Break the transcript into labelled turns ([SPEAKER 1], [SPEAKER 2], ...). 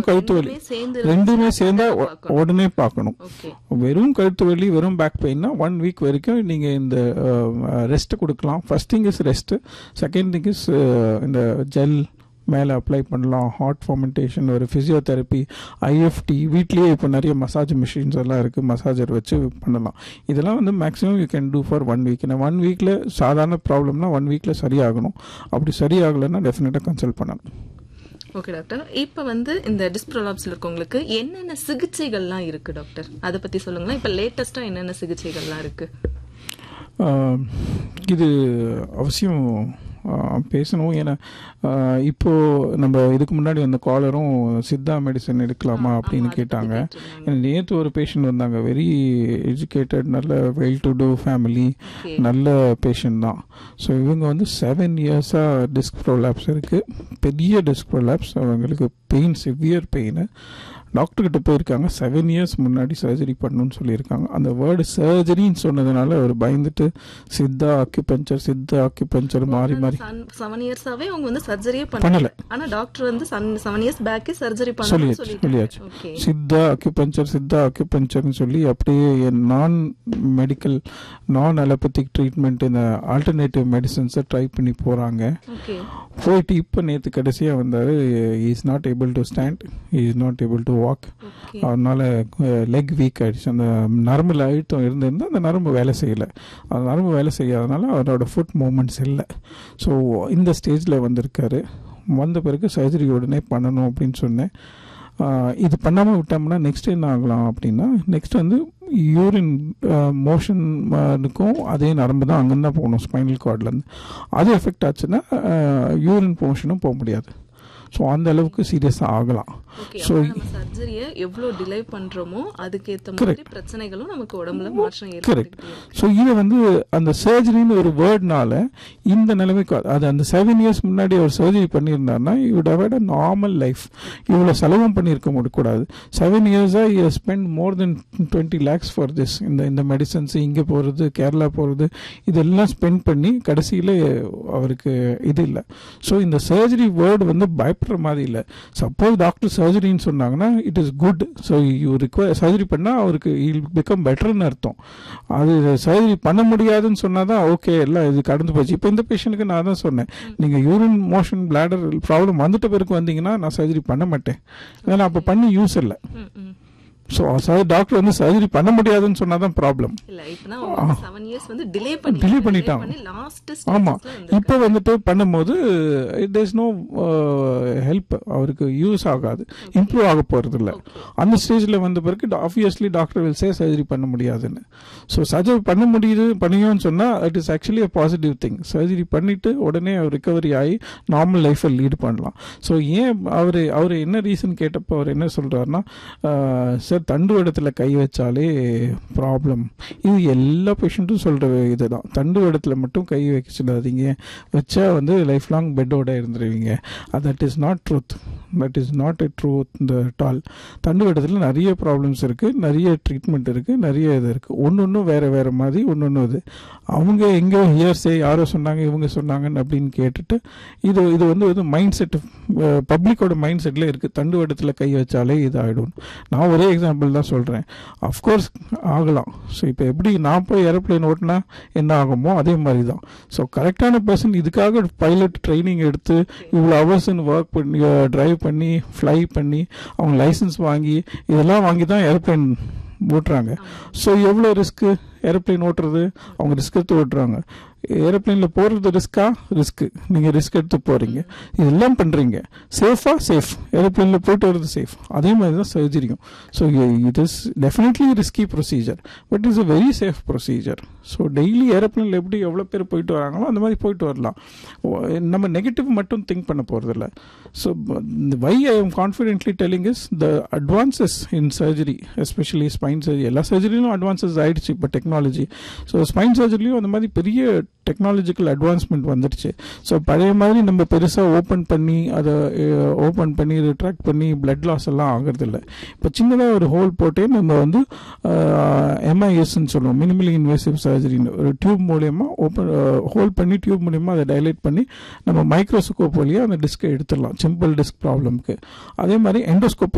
[SPEAKER 1] கழுத்து வலி
[SPEAKER 2] ரெண்டுமே சேர்ந்து
[SPEAKER 1] ரெண்டுமே
[SPEAKER 2] இருந்துச்சுன்னா
[SPEAKER 1] சேர்ந்தா
[SPEAKER 2] உடனே
[SPEAKER 1] உ-
[SPEAKER 2] பார்க்கணும்.
[SPEAKER 1] உடனே பார்க்கணும்
[SPEAKER 2] ஓகே
[SPEAKER 1] வெறும் கழுத்து வலி வெறும் பேக் பெயின்னா ஒன் வீக் வரைக்கும் நீங்கள் இந்த ரெஸ்ட் கொடுக்கலாம் first thing is rest second thing is இந்த ஜெல் மேலே அப்ளை பண்ணலாம் ஹாட் ஃபார்மெண்டேஷன் ஒரு ஃபிசியோதெரப்பி ஐஎஃப்டி வீட்லேயே இப்போ நிறைய மசாஜ் மிஷின்ஸ் எல்லாம் இருக்குது மசாஜர் வச்சு பண்ணலாம் இதெல்லாம் வந்து maximum you can do for one week ஏன்னா ஒன் வீக்கில் சாதாரண ப்ராப்ளம்னா ஒன் வீக்கில் சரியாகணும் அப்படி சரியாகலைன்னா டெஃபினட்டாக கன்சல்ட் பண்ணணும்
[SPEAKER 2] ஓகே டாக்டர் இப்போ வந்து இந்த டிஸ்ப்ரோலாப்ஸ்ல இருக்கவங்களுக்கு என்னென்ன சிகிச்சைகள்லாம் இருக்கு டாக்டர் அதை பத்தி சொல்லுங்களேன் இப்போ லேட்டஸ்டா என்னென்ன சிகிச்சைகள்லாம் இருக்கு
[SPEAKER 1] ஆஹ் இது அவசியம் ஆஹ் பேசணும் ஏன்னா ஆஹ் இப்போ நம்ம இதுக்கு முன்னாடி அந்த காலரும் சித்தா மெடிசன் எடுக்கலாமா அப்படின்னு கேட்டாங்க நேற்று ஒரு பேஷண்ட் வந்தாங்க வெரி எஜுகேட்டட் நல்ல well to do family
[SPEAKER 2] Okay.
[SPEAKER 1] நல்ல பேஷண்ட் தான் ஸோ இவங்க வந்து செவன் இயர்ஸாக டிஸ்க் ப்ரோலாப்ஸ் இருக்குது பெரிய டிஸ்க் ப்ரோலாப்ஸ் அவங்களுக்கு பெயின் சிவியர் பெயின் டாக்டர்கிட்ட போயிருக்காங்க செவன் இயர்ஸ் முன்னாடி சர்ஜரி பண்ணணும்னு சொல்லியிருக்காங்க அந்த வேர்டு சர்ஜரின்னு சொன்னதுனால அவர் பயந்துட்டு சித்தா அக்யூபஞ்சர் சித்தா அக்யூபஞ்சர் மாறி மாறி
[SPEAKER 2] செவன் இயர்ஸாவே அவங்க வந்து சர்ஜரியே
[SPEAKER 1] பண்ணல.
[SPEAKER 2] பண்ணல ஆனா டாக்டர் வந்து செவன் இயர்ஸ் பேக்கே சர்ஜரி பண்ண
[SPEAKER 1] சொல்லியாச்சு சொல்லியாச்சு
[SPEAKER 2] ஓகே
[SPEAKER 1] சித்தா அக்யூபஞ்சர் சித்தா அக்யூபஞ்சர்னு சொல்லி அப்படியே நான் மெடிக்கல் நான் அலோபதிக் ட்ரீட்மெண்ட் இந்த ஆல்டர்னேட்டிவ் மெடிசன்ஸை ட்ரை பண்ணி போகிறாங்க
[SPEAKER 2] ஓகே
[SPEAKER 1] போயிட்டு இப்போ நேற்று கடைசியாக வந்தார் is not able to stand is not able to walk
[SPEAKER 2] okay
[SPEAKER 1] அதனால லெக் வீக் ஆயிடுச்சு அந்த நரம்புல அழுத்தம் இருந்திருந்தா அந்த நரம்பு வேலை செய்யலை அந்த நரம்பு வேலை செய்யாதனால அவரோட ஃபுட் மூமெண்ட்ஸ் இல்லை ஸோ இந்த ஸ்டேஜில் வந்திருக்காரு வந்த பிறகு சர்ஜரி உடனே பண்ணணும் அப்படின்னு சொன்னேன் ஆஹ் இது பண்ணாமல் விட்டோம்னா நெக்ஸ்ட் என்ன ஆகலாம் அப்படின்னா நெக்ஸ்ட் வந்து யூரின் மோஷனுக்கும் அதே நரம்பு தான் அங்கேருந்து தான் போகணும் ஸ்பைனல் கார்ட்லேருந்து அது எஃபெக்ட் ஆச்சுன்னா யூரின் மோஷனும் போக முடியாது ஸோ அந்த அளவுக்கு சீரியஸாக ஆகலாம்
[SPEAKER 2] ஓகே
[SPEAKER 1] So,
[SPEAKER 2] நம்ம சர்ஜரிய எவ்வளவு டிலே பண்றோமோ அதுக்கேத்த மாதிரி பிரச்சனைகளும் நமக்கு உடம்புல மாற்றம்
[SPEAKER 1] கரெக்ட்
[SPEAKER 2] ஏற்படுது
[SPEAKER 1] ஸோ இது வந்து அந்த சர்ஜரின்னு ஒரு வேர்ட்னால இந்த நிலைமைக்கு அது அந்த செவன் இயர்ஸ் முன்னாடி அவர் சர்ஜரி பண்ணியிருந்தாருன்னா he'd have a normal life இவ்வளோ செலவும் பண்ணியிருக்க முடியக்கூடாது செவன் இயர்ஸாக he spend more than twenty lakhs for this இந்த இந்த மெடிசன்ஸ் இங்கே போகிறது கேரளா போகிறது இதெல்லாம் ஸ்பெண்ட் பண்ணி கடைசியில் அவருக்கு இது இல்லை ஸோ இந்த சர்ஜரி வேர்டு வந்து பயப்படுற மாதிரி இல்லை சப்போஸ் டாக்டர் சர்ஜரின்னு சொன்னாங்கன்னா it is good so you require surgery பண்ணால் அவருக்கு இல் பிகம் பெட்டர்னு அர்த்தம் அது சர்ஜரி பண்ண முடியாதுன்னு சொன்னால் தான் ஓகே எல்லாம் இது கடந்து போச்சு இப்போ இந்த பேஷண்ட்டுக்கு நான் தான் சொன்னேன் நீங்கள் யூரின் மோஷன் பிளாடர் ப்ராப்ளம் வந்துட்ட பிறகு வந்தீங்கன்னா நான் சர்ஜரி பண்ண மாட்டேன் ஏன்னா அப்போ பண்ணி யூஸ் இல்லை
[SPEAKER 2] ம், ம்.
[SPEAKER 1] ஸோ டாக்டர் வந்து சர்ஜரி பண்ண முடியாதுன்னு சொன்னால் தான் ப்ராப்ளம்
[SPEAKER 2] இல்ல இப்பதான் செவன் இயர்ஸ் வந்து டிலே பண்ணி
[SPEAKER 1] Delay பண்ணிட்டாங்க.
[SPEAKER 2] லாஸ்ட்
[SPEAKER 1] ஆமா இப்போ வந்துட்டு பண்ணும்போது இட் இஸ் நோ ஹெல்ப் அவருக்கு யூஸ் ஆகாது இம்ப்ரூவ் ஆக போறது இல்ல அந்த ஸ்டேஜில் வந்த பிறகு obviously doctor will say surgery பண்ண முடியாதுன்னு ஸோ சர்ஜரி பண்ண முடியுது பண்ணியோன்னு சொன்னால் it is actually a positive thing surgery பண்ணிட்டு உடனே அவர் ரிகவரி ஆகி நார்மல் லைஃப்பை லீட் பண்ணலாம் ஸோ ஏன் அவர் அவர் என்ன ரீசன் கேட்டப்போ அவர் என்ன சொல்றாருன்னா சார் தண்டு இடத்துல கை வச்சாலே ப்ராப்ளம் இது எல்லா பேஷண்ட்டும் சொல்கிற இதுதான் தண்டு இடத்துல மட்டும் கை வச்சிடாதீங்க வச்சா வந்து லைஃப் லாங் பெட்டோட இருந்துருவீங்க that is not truth that is not a truth இந்த டால் தண்டு இடத்துல நிறைய ப்ராப்ளம்ஸ் இருக்குது நிறைய ட்ரீட்மெண்ட் இருக்குது நிறைய இது இருக்குது ஒன்று ஒன்று வேறு வேறு மாதிரி ஒன்று ஒன்று இது அவங்க எங்கே ஹியர்ஸே யாரோ சொன்னாங்க இவங்க சொன்னாங்கன்னு அப்படின்னு கேட்டுட்டு இது இது வந்து வந்து மைண்ட் செட் பப்ளிக்கோட மைண்ட் செட்டில் இருக்குது தண்டு இடத்துல கை வச்சாலே இது ஆகிடும் நான் ஒரே எக்ஸாம்பிள் தான் சொல்கிறேன் அஃப்கோர்ஸ் ஆகலாம் ஸோ இப்போ எப்படி நான் போய் ஏரோப்ளேன் ஓட்டினா என்ன ஆகுமோ அதே மாதிரி தான் ஸோ கரெக்டான பர்சன் இதுக்காக பைலட் ட்ரைனிங் எடுத்து இவ்வளோ ஹவர்ஸ்ன்னு ஒர்க் பண்ணி ட்ரைவ் பண்ணி ஃப்ளை பண்ணி அவங்க லைசன்ஸ் வாங்கி இதெல்லாம் வாங்கி தான் ஏரோப்ளேன் ஓட்டுறாங்க ஸோ எவ்வளோ ரிஸ்க்கு ஏரோப்ளேன் ஓட்டுறது அவங்க ரிஸ்க் எடுத்து ஓட்டுறாங்க ஏரோப்ளேனில் போகிறது ரிஸ்க்கா ரிஸ்க்கு நீங்கள் ரிஸ்க் எடுத்து போகிறீங்க இதெல்லாம் பண்ணுறீங்க சேஃபா சேஃப் ஏரோப்ளேனில் போயிட்டு வர்றது சேஃப் அதே மாதிரி தான் சர்ஜரியும் so it is definitely risky procedure but it's a very safe procedure so daily ஏரோப்ளேனில் எப்படி எவ்வளோ பேர் போயிட்டு வராங்களோ அந்த மாதிரி போயிட்டு வரலாம் ஓ, நம்ம நெகட்டிவ் மட்டும் திங்க் பண்ண போகிறதில்ல so why I am confidently telling is the advances in surgery especially spine surgery எல்லா சர்ஜரியிலும் அட்வான்சஸ் ஆயிடுச்சு இப்போ டெக்னாலஜி ஸோ ஸ்பைன் சர்ஜரிலையும் அந்த மாதிரி பெரிய டெக்னாலஜிக்கல் அட்வான்ஸ்மெண்ட் வந்துடுச்சு ஸோ பழைய மாதிரி நம்ம பெருசாக ஓப்பன் பண்ணி அதை ஓப்பன் பண்ணி ரிட்ராக்ட் பண்ணி பிளட் லாஸ் எல்லாம் ஆகிறதில்ல இப்போ சின்னதாக ஒரு ஹோல் போட்டே நம்ம வந்து எம்ஐஎஸ்ன்னு சொல்லுவோம் மினிமலி இன்வேசிவ் சர்ஜரின்னு ஒரு டியூப் மூலயமா ஓப்பன் ஹோல் பண்ணி டியூப் மூலயமா அதை டைலேட் பண்ணி நம்ம மைக்ரோஸ்கோப் வழியாக அந்த டிஸ்கை எடுத்துடலாம் சிம்பிள் டிஸ்க் ப்ராப்ளம்க்கு அதே மாதிரி எண்டோஸ்கோப்